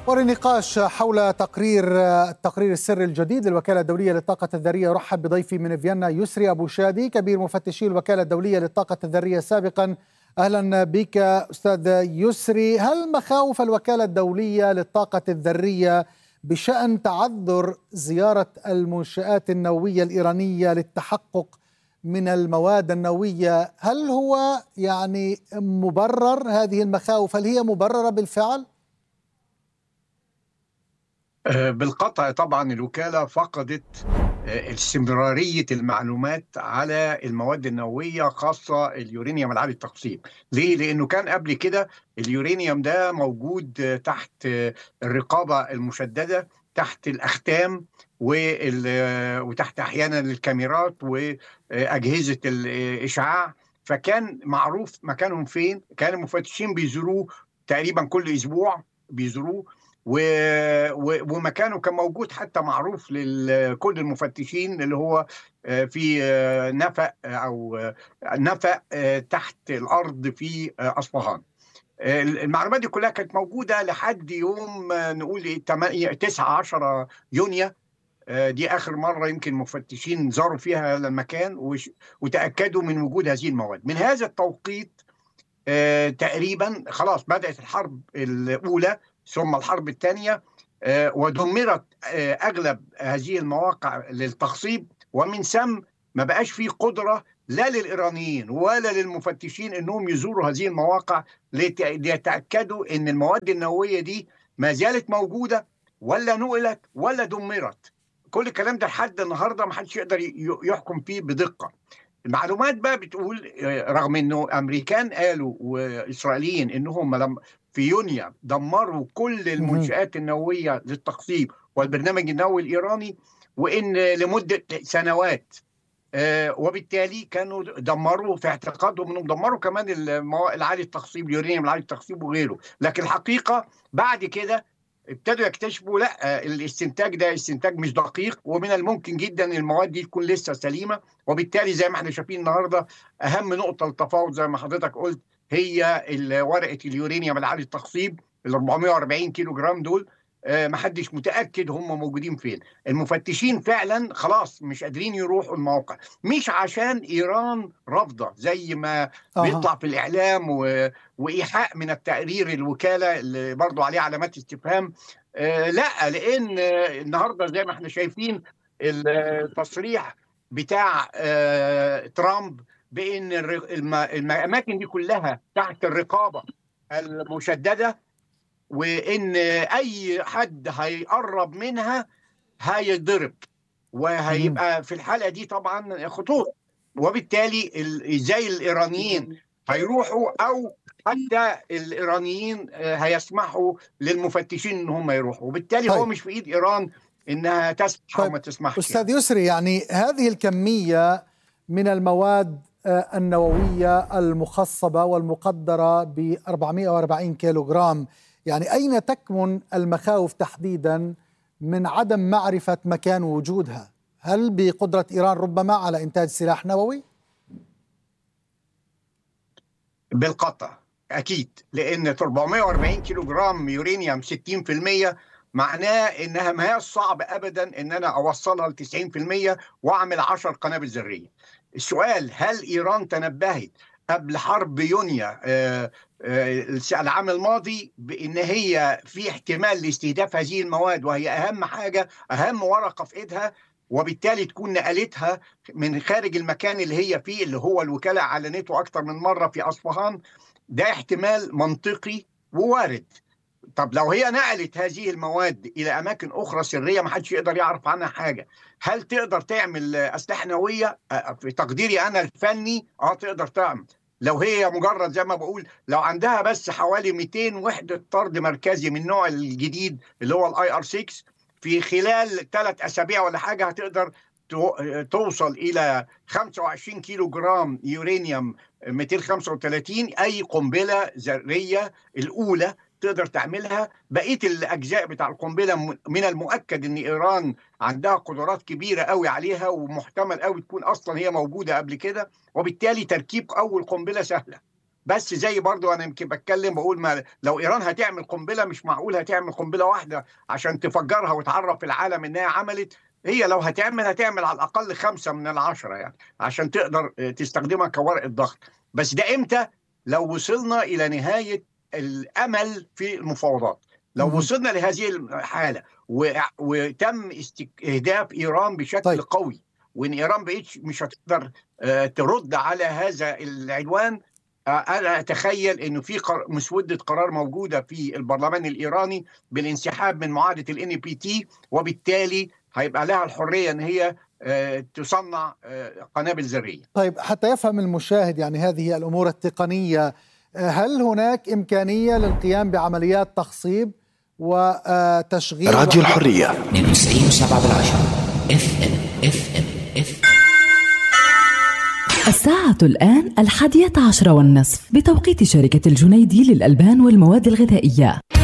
وللنقاش حول تقرير التقرير السري الجديد للوكاله الدوليه للطاقه الذريه رحب بضيفي من فيينا يسري ابو شادي كبير مفتشي الوكاله الدوليه للطاقه الذريه سابقا اهلا بك استاذ يسري هل مخاوف الوكاله الدوليه للطاقه الذريه بشان تعذر زياره المنشات النوويه الايرانيه للتحقق من المواد النوويه هل هو يعني مبرر هذه المخاوف هل هي مبرره بالفعل بالقطع طبعا الوكالة فقدت استمرارية المعلومات على المواد النووية خاصة اليورانيوم العالي التقسيم ليه؟ لأنه كان قبل كده اليورانيوم ده موجود تحت الرقابة المشددة تحت الأختام وتحت أحيانا الكاميرات وأجهزة الإشعاع فكان معروف مكانهم فين كان المفتشين بيزوروه تقريبا كل أسبوع بيزوروه و... و... ومكانه كان موجود حتى معروف لكل المفتشين اللي هو في نفق او نفق تحت الارض في اصفهان المعلومات دي كلها كانت موجوده لحد يوم نقول 8 9 10 يونيو دي اخر مره يمكن مفتشين زاروا فيها هذا المكان وش... وتاكدوا من وجود هذه المواد من هذا التوقيت تقريبا خلاص بدات الحرب الاولى ثم الحرب الثانية ودمرت أغلب هذه المواقع للتخصيب ومن ثم ما بقاش في قدرة لا للإيرانيين ولا للمفتشين أنهم يزوروا هذه المواقع ليتأكدوا أن المواد النووية دي ما زالت موجودة ولا نقلت ولا دمرت كل الكلام ده لحد النهارده ما حدش يقدر يحكم فيه بدقه المعلومات بقى بتقول رغم انه امريكان قالوا واسرائيليين انهم لما في يونيو دمروا كل المنشآت النووية للتقصيب والبرنامج النووي الإيراني وإن لمدة سنوات آه وبالتالي كانوا دمروا في اعتقادهم انهم دمروا كمان العالي التخصيب اليورانيوم العالي التخصيب وغيره لكن الحقيقه بعد كده ابتدوا يكتشفوا لا الاستنتاج ده استنتاج مش دقيق ومن الممكن جدا المواد دي تكون لسه سليمه وبالتالي زي ما احنا شايفين النهارده اهم نقطه التفاوض زي ما حضرتك قلت هي ورقه اليورانيوم العالي التخصيب ال 440 كيلو جرام دول ما حدش متاكد هم موجودين فين المفتشين فعلا خلاص مش قادرين يروحوا المواقع مش عشان ايران رافضه زي ما أه. بيطلع في الاعلام و... وايحاء من التقرير الوكاله اللي برضه عليه علامات استفهام آه لا لان النهارده زي ما احنا شايفين التصريح بتاع آه ترامب بان الاماكن دي كلها تحت الرقابه المشدده وان اي حد هيقرب منها هيضرب وهيبقى في الحلقه دي طبعا خطوره وبالتالي ازاي الايرانيين هيروحوا او حتى الايرانيين هيسمحوا للمفتشين ان هم يروحوا وبالتالي طيب. هو مش في ايد ايران انها تسمح طيب. او ما تسمحش استاذ يسري يعني هذه الكميه من المواد النوويه المخصبه والمقدره ب 440 كيلو جرام يعني أين تكمن المخاوف تحديدا من عدم معرفة مكان وجودها هل بقدرة إيران ربما على إنتاج سلاح نووي؟ بالقطع أكيد لأن 440 كيلو جرام يورانيوم 60% معناه انها ما هي صعب ابدا ان انا اوصلها ل 90% واعمل 10 قنابل ذريه. السؤال هل ايران تنبهت قبل حرب يونيو آه العام الماضي بان هي في احتمال لاستهداف هذه المواد وهي اهم حاجه اهم ورقه في ايدها وبالتالي تكون نقلتها من خارج المكان اللي هي فيه اللي هو الوكاله اعلنته اكثر من مره في اصفهان ده احتمال منطقي ووارد طب لو هي نقلت هذه المواد الى اماكن اخرى سريه ما حدش يقدر يعرف عنها حاجه هل تقدر تعمل اسلحه نوويه في تقديري انا الفني اه تقدر تعمل لو هي مجرد زي ما بقول لو عندها بس حوالي 200 وحده طرد مركزي من النوع الجديد اللي هو الاي ار 6 في خلال ثلاث اسابيع ولا حاجه هتقدر توصل الى 25 كيلو جرام يورانيوم 235 اي قنبله ذريه الاولى تقدر تعملها بقيه الاجزاء بتاع القنبله من المؤكد ان ايران عندها قدرات كبيره قوي عليها ومحتمل قوي تكون اصلا هي موجوده قبل كده وبالتالي تركيب اول قنبله سهله بس زي برضو انا يمكن بتكلم بقول ما لو ايران هتعمل قنبله مش معقول هتعمل قنبله واحده عشان تفجرها وتعرف العالم انها عملت هي لو هتعمل هتعمل على الاقل خمسه من العشره يعني عشان تقدر تستخدمها كورقه ضغط بس ده امتى لو وصلنا الى نهايه الامل في المفاوضات لو وصلنا لهذه الحاله وتم استهداف ايران بشكل طيب. قوي وان ايران بقيتش مش هتقدر ترد على هذا العنوان انا اتخيل انه في مسوده قرار موجوده في البرلمان الايراني بالانسحاب من معاهده الان بي تي وبالتالي هيبقى لها الحريه ان هي تصنع قنابل ذريه. طيب حتى يفهم المشاهد يعني هذه الامور التقنيه هل هناك امكانيه للقيام بعمليات تخصيب وتشغيل راديو الحريه 92 بالعشرة اف ام اف ام اف الساعة الآن الحادية عشر والنصف بتوقيت شركة الجنيدي للألبان والمواد الغذائية